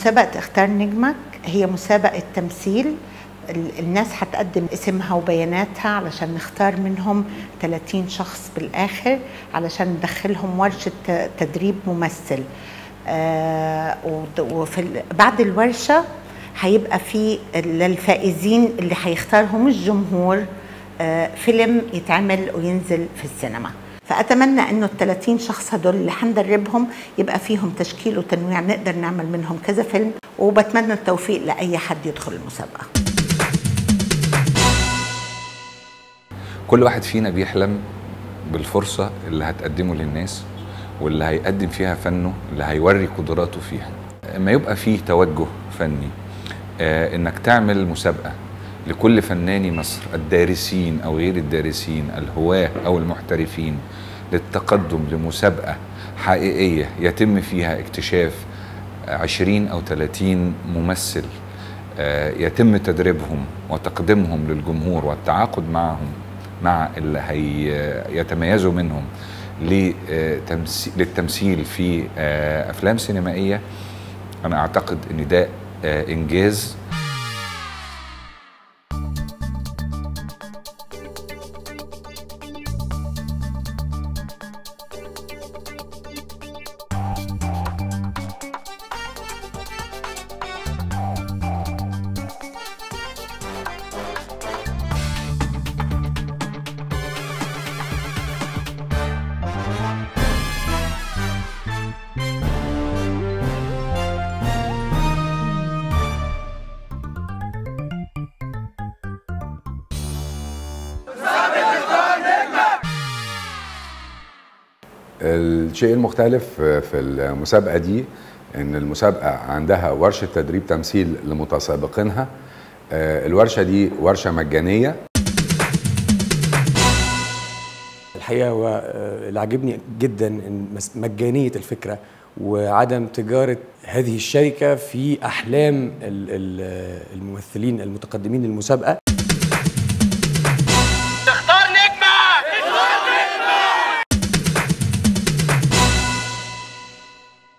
مسابقة اختار نجمك هي مسابقة تمثيل الناس هتقدم اسمها وبياناتها علشان نختار منهم 30 شخص بالآخر علشان ندخلهم ورشة تدريب ممثل آه وفي بعد الورشة هيبقى في للفائزين اللي هيختارهم الجمهور آه فيلم يتعمل وينزل في السينما فاتمنى انه ال 30 شخص هدول اللي حندربهم يبقى فيهم تشكيل وتنويع نقدر نعمل منهم كذا فيلم وبتمنى التوفيق لاي حد يدخل المسابقه. كل واحد فينا بيحلم بالفرصه اللي هتقدمه للناس واللي هيقدم فيها فنه اللي هيوري قدراته فيها. اما يبقى فيه توجه فني آه انك تعمل مسابقه لكل فناني مصر الدارسين او غير الدارسين الهواه او المحترفين للتقدم لمسابقه حقيقيه يتم فيها اكتشاف 20 او 30 ممثل يتم تدريبهم وتقديمهم للجمهور والتعاقد معهم مع اللي هيتميزوا منهم للتمثيل في افلام سينمائيه انا اعتقد ان ده انجاز الشيء المختلف في المسابقة دي ان المسابقة عندها ورشة تدريب تمثيل لمتسابقينها الورشة دي ورشة مجانية الحقيقة هو اللي عجبني جدا مجانية الفكرة وعدم تجارة هذه الشركة في أحلام الممثلين المتقدمين للمسابقة